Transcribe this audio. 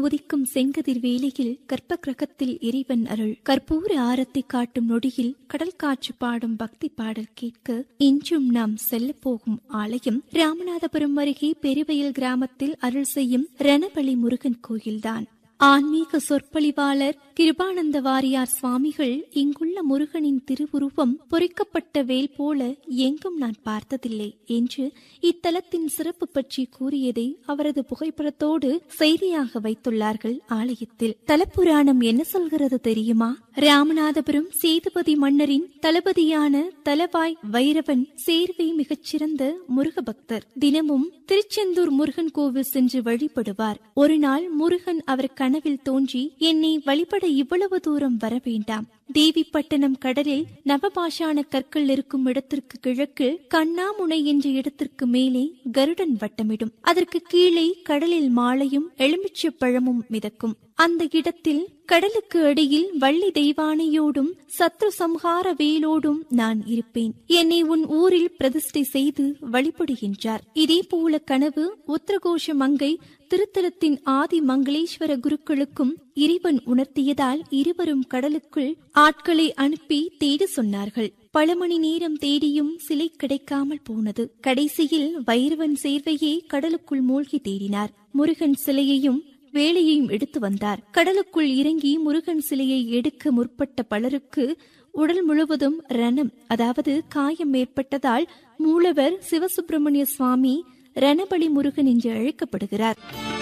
உதிக்கும் செங்கதிர் வேளையில் கற்ப கிரகத்தில் இறைவன் அருள் கற்பூர ஆரத்தை காட்டும் நொடியில் கடல் காற்று பாடும் பக்தி பாடல் கேட்க இன்றும் நாம் செல்ல போகும் ஆலயம் ராமநாதபுரம் அருகே பெருவயல் கிராமத்தில் அருள் செய்யும் ரணபலி முருகன் கோயில்தான் ஆன்மீக சொற்பொழிவாளர் கிருபானந்த வாரியார் சுவாமிகள் இங்குள்ள முருகனின் திருவுருவம் பொறிக்கப்பட்ட வேல் போல எங்கும் நான் பார்த்ததில்லை என்று இத்தலத்தின் சிறப்பு பற்றி கூறியதை அவரது புகைப்படத்தோடு செய்தியாக வைத்துள்ளார்கள் ஆலயத்தில் தலப்புராணம் என்ன சொல்கிறது தெரியுமா ராமநாதபுரம் சேதுபதி மன்னரின் தளபதியான தலவாய் வைரவன் சேர்வை மிகச்சிறந்த முருக பக்தர் தினமும் திருச்செந்தூர் முருகன் கோவில் சென்று வழிபடுவார் ஒரு நாள் முருகன் அவர் கனவில் தோன்றி என்னை வழிபட இவ்வளவு தூரம் வர வேண்டாம் தேவிப்பட்டணம் கடலில் நவபாஷான கற்கள் இருக்கும் இடத்திற்கு கிழக்கு கண்ணாமுனை என்ற இடத்திற்கு மேலே கருடன் வட்டமிடும் அதற்கு கீழே கடலில் மாலையும் எலுமிச்சை பழமும் மிதக்கும் அந்த இடத்தில் கடலுக்கு அடியில் வள்ளி தெய்வானையோடும் சத்ரு சம்ஹார வேலோடும் நான் இருப்பேன் என்னை உன் ஊரில் பிரதிஷ்டை செய்து வழிபடுகின்றார் இதே போல கனவு உத்தரகோஷ மங்கை திருத்தலத்தின் ஆதி மங்களேஸ்வர குருக்களுக்கும் இறைவன் உணர்த்தியதால் இருவரும் கடலுக்குள் ஆட்களை அனுப்பி தேட சொன்னார்கள் பல மணி நேரம் தேடியும் சிலை கிடைக்காமல் போனது கடைசியில் வைரவன் சேர்வையே கடலுக்குள் மூழ்கி தேடினார் முருகன் சிலையையும் வேலையையும் எடுத்து வந்தார் கடலுக்குள் இறங்கி முருகன் சிலையை எடுக்க முற்பட்ட பலருக்கு உடல் முழுவதும் ரணம் அதாவது காயம் ஏற்பட்டதால் மூலவர் சிவசுப்பிரமணிய சுவாமி ரணபலி முருகன் என்று அழைக்கப்படுகிறார்